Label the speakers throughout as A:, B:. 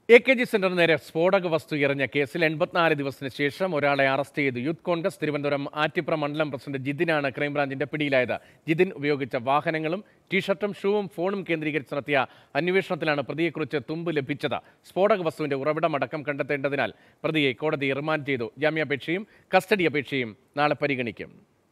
A: A K G സെന്ററിന് നേരെ സ്ഫോടക വസ്തു എറിഞ്ഞ കേസിൽ എൺപത്തിനാല് ദിവസത്തിന് ശേഷം ഒരാളെ അറസ്റ്റ് ചെയ്തു യൂത്ത് കോൺഗ്രസ് തിരുവനന്തപുരം ആറ്റിപ്ര മണ്ഡലം പ്രസിഡന്റ് ജിതിനാണ് ക്രൈംബ്രാഞ്ചിന്റെ പിടിയിലായത് ജിതിൻ ഉപയോഗിച്ച വാഹനങ്ങളും ടീഷർട്ടും ഷൂവും ഫോണും കേന്ദ്രീകരിച്ച് നടത്തിയ അന്വേഷണത്തിലാണ് പ്രതിയെക്കുറിച്ച് തുമ്പ് ലഭിച്ചത് സ്ഫോടക വസ്തുവിന്റെ ഉറവിടം അടക്കം കണ്ടെത്തേണ്ടതിനാൽ പ്രതിയെ കോടതി റിമാൻഡ് ചെയ്തു ജാമ്യാപേക്ഷയും കസ്റ്റഡി അപേക്ഷയും നാളെ പരിഗണിക്കും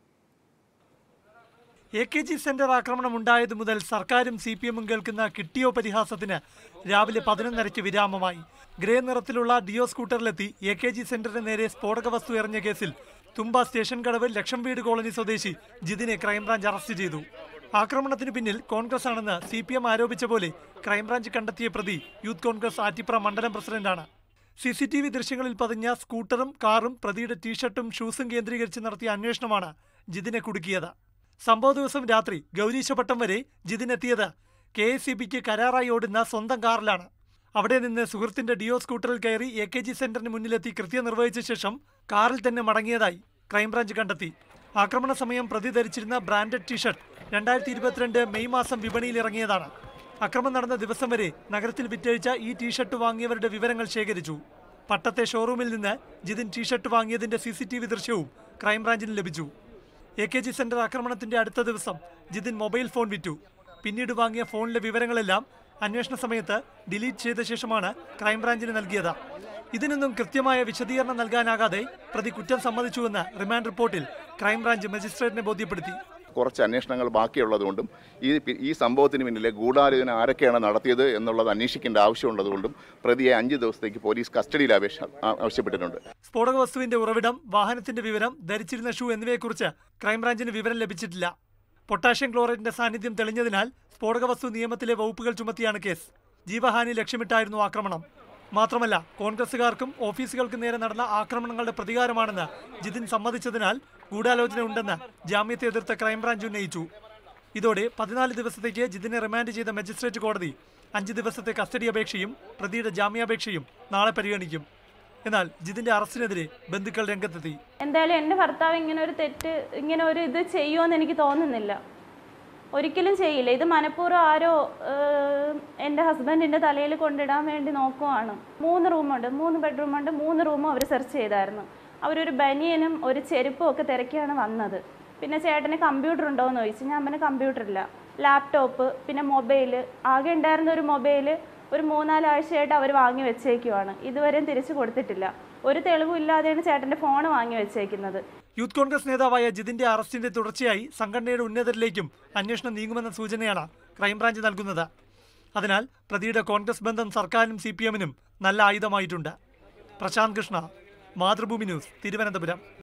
B: എ കെ ജി സെന്റർ ആക്രമണം ഉണ്ടായതു മുതൽ സർക്കാരും സി പി എമ്മും കേൾക്കുന്ന കിട്ടിയോ പരിഹാസത്തിന് രാവിലെ പതിനൊന്നരയ്ക്ക് വിരാമമായി ഗ്രേ നിറത്തിലുള്ള ഡിയോ സ്കൂട്ടറിലെത്തി എ കെ ജി സെന്ററിന് നേരെ സ്ഫോടക വസ്തു എറിഞ്ഞ കേസിൽ തുമ്പ സ്റ്റേഷൻ കടവ് ലക്ഷം വീട് കോളനി സ്വദേശി ജിതിനെ ക്രൈംബ്രാഞ്ച് അറസ്റ്റ് ചെയ്തു ആക്രമണത്തിന് പിന്നിൽ കോൺഗ്രസ് ആണെന്ന് സി പി എം ആരോപിച്ച പോലെ ക്രൈംബ്രാഞ്ച് കണ്ടെത്തിയ പ്രതി യൂത്ത് കോൺഗ്രസ് ആറ്റിപ്ര മണ്ഡലം പ്രസിഡന്റാണ് സി സി ടി വി ദൃശ്യങ്ങളിൽ പതിഞ്ഞ സ്കൂട്ടറും കാറും പ്രതിയുടെ ടീഷർട്ടും ഷൂസും കേന്ദ്രീകരിച്ച് നടത്തിയ അന്വേഷണമാണ് ജിതിനെ കുടുക്കിയത് സംഭവ ദിവസം രാത്രി ഗൗരീശപട്ടം വരെ ജിതിൻ എത്തിയത് കെ എസ് സി ബിക്ക് കരാറായി ഓടുന്ന സ്വന്തം കാറിലാണ് അവിടെ നിന്ന് സുഹൃത്തിന്റെ ഡിയോ സ്കൂട്ടറിൽ കയറി എ കെ ജി സെന്ററിന് മുന്നിലെത്തി കൃത്യം നിർവഹിച്ച ശേഷം കാറിൽ തന്നെ മടങ്ങിയതായി ക്രൈംബ്രാഞ്ച് കണ്ടെത്തി ആക്രമണ സമയം പ്രതി ധരിച്ചിരുന്ന ബ്രാൻഡഡ് ടീഷർട്ട് രണ്ടായിരത്തി ഇരുപത്തിരണ്ട് മെയ് മാസം വിപണിയിൽ ഇറങ്ങിയതാണ് അക്രമം നടന്ന ദിവസം വരെ നഗരത്തിൽ വിറ്റഴിച്ച ഈ ടീഷർട്ട് വാങ്ങിയവരുടെ വിവരങ്ങൾ ശേഖരിച്ചു പട്ടത്തെ ഷോറൂമിൽ നിന്ന് ജിതിൻ ടീഷർട്ട് വാങ്ങിയതിന്റെ സി സി ടി വി ദൃശ്യവും ക്രൈംബ്രാഞ്ചിന് ലഭിച്ചു എ കെ ജി സെന്റർ ആക്രമണത്തിന്റെ അടുത്ത ദിവസം ജിതിൻ മൊബൈൽ ഫോൺ വിറ്റു പിന്നീട് വാങ്ങിയ ഫോണിലെ വിവരങ്ങളെല്ലാം അന്വേഷണ സമയത്ത് ഡിലീറ്റ് ചെയ്ത ശേഷമാണ് ക്രൈംബ്രാഞ്ചിന് നൽകിയത് ഇതിനൊന്നും കൃത്യമായ വിശദീകരണം നൽകാനാകാതെ പ്രതി കുറ്റം സമ്മതിച്ചുവെന്ന് റിമാൻഡ് റിപ്പോർട്ടിൽ ക്രൈംബ്രാഞ്ച് മജിസ്ട്രേറ്റിനെ ബോധ്യപ്പെടുത്തി
C: കുറച്ച് അന്വേഷണങ്ങൾ ബാക്കിയുള്ളതുകൊണ്ടും ഈ പി- ഈ സംഭവത്തിന് പിന്നിലെ ഗൂഢാലോചന ആരൊക്കെയാണ് നടത്തിയത് എന്നുള്ളത് അന്വേഷിക്കേണ്ട ആവശ്യമുള്ളതുകൊണ്ടും പ്രതിയെ അഞ്ച് ദിവസത്തേക്ക് പോലീസ് കസ്റ്റഡിയിൽ അപേക്ഷ ആ- ആവശ്യപ്പെട്ടിട്ടുണ്ട്
B: സ്ഫോടക വസ്തുവിന്റെ ഉറവിടം വാഹനത്തിന്റെ വിവരം ധരിച്ചിരുന്ന ഷൂ എന്നിവയെക്കുറിച്ച് ക്രൈംബ്രാഞ്ചിന് വിവരം ലഭിച്ചിട്ടില്ല പൊട്ടാഷ്യം ക്ലോറൈഡിന്റെ സാന്നിധ്യം തെളിഞ്ഞതിനാൽ സ്ഫോടക വസ്തു നിയമത്തിലെ വകുപ്പുകൾ ചുമത്തിയാണ് കേസ് ജീവഹാനി ലക്ഷ്യമിട്ടായിരുന്നു ആക്രമണം മാത്രമല്ല കോൺഗ്രസുകാർക്കും ഓഫീസുകൾക്കും നേരെ നടന്ന ആക്രമണങ്ങളുടെ പ്രതികാരമാണെന്ന് ജിതിൻ സമ്മതിച്ചതിനാൽ ഗൂഢാലോചന ഉണ്ടെന്ന് ജാമ്യത്തെ എതിർത്ത ക്രൈംബ്രാഞ്ച് ഉന്നയിച്ചു ഇതോടെ പതിനാല് ദിവസത്തേക്ക് ജിതിനെ റിമാൻഡ് ചെയ്ത മജിസ്ട്രേറ്റ് കോടതി അഞ്ച് ദിവസത്തെ കസ്റ്റഡി അപേക്ഷയും പ്രതിയുടെ ജാമ്യാപേക്ഷയും നാളെ പരിഗണിക്കും എന്നാൽ ജിതിന്റെ അറസ്റ്റിനെതിരെ ബന്ധുക്കൾ രംഗത്തെത്തി
D: എന്തായാലും എൻ്റെ ഭർത്താവ് ഇങ്ങനെ ഒരു തെറ്റ് ഇങ്ങനെ ഒരു ഇത് ചെയ്യുമെന്ന് എനിക്ക് തോന്നുന്നില്ല ഒരിക്കലും ചെയ്യില്ല ഇത് മനഃപൂർവ്വം ആരോ ഏഹ്, എൻ്റെ ഹസ്ബൻഡിൻ്റെ തലയിൽ കൊണ്ടിടാൻ വേണ്ടി നോക്കുവാണ് മൂന്ന് റൂമുണ്ട് മൂന്ന് ബെഡ്റൂമുണ്ട് മൂന്ന് റൂമും അവർ സെർച്ച് ചെയ്തായിരുന്നു അവരൊരു ബനിയനും ഒരു ചെരുപ്പും ഒക്കെ തിരക്കിയാണ് വന്നത് പിന്നെ ചേട്ടന് കമ്പ്യൂട്ടർ ഉണ്ടോ എന്ന് ചോദിച്ചു ഞാൻ പറഞ്ഞ കമ്പ്യൂട്ടർ ഇല്ല ലാപ്ടോപ്പ് പിന്നെ മൊബൈൽ ആകെ ഉണ്ടായിരുന്ന ഒരു മൊബൈൽ ഒരു മൂന്നാലാഴ്ചയായിട്ട് അവർ വാങ്ങി വെച്ചേക്കുവാണ് ഇതുവരെയും തിരിച്ചു കൊടുത്തിട്ടില്ല ഒരു തെളിവും ഇല്ലാതെയാണ് ചേട്ടൻ്റെ ഫോൺ വാങ്ങി വെച്ചേക്കുന്നത്
B: യൂത്ത് കോൺഗ്രസ് നേതാവായ ജിതിന്റെ അറസ്റ്റിന്റെ തുടർച്ചയായി സംഘടനയുടെ ഉന്നതരിലേക്കും അന്വേഷണം നീങ്ങുമെന്ന സൂചനയാണ് ക്രൈംബ്രാഞ്ച് നൽകുന്നത് അതിനാൽ പ്രതിയുടെ കോൺഗ്രസ് ബന്ധം സർക്കാരിനും സി പി എമ്മിനും നല്ല ആയുധമായിട്ടുണ്ട് പ്രശാന്ത് കൃഷ്ണ മാതൃഭൂമി ന്യൂസ് തിരുവനന്തപുരം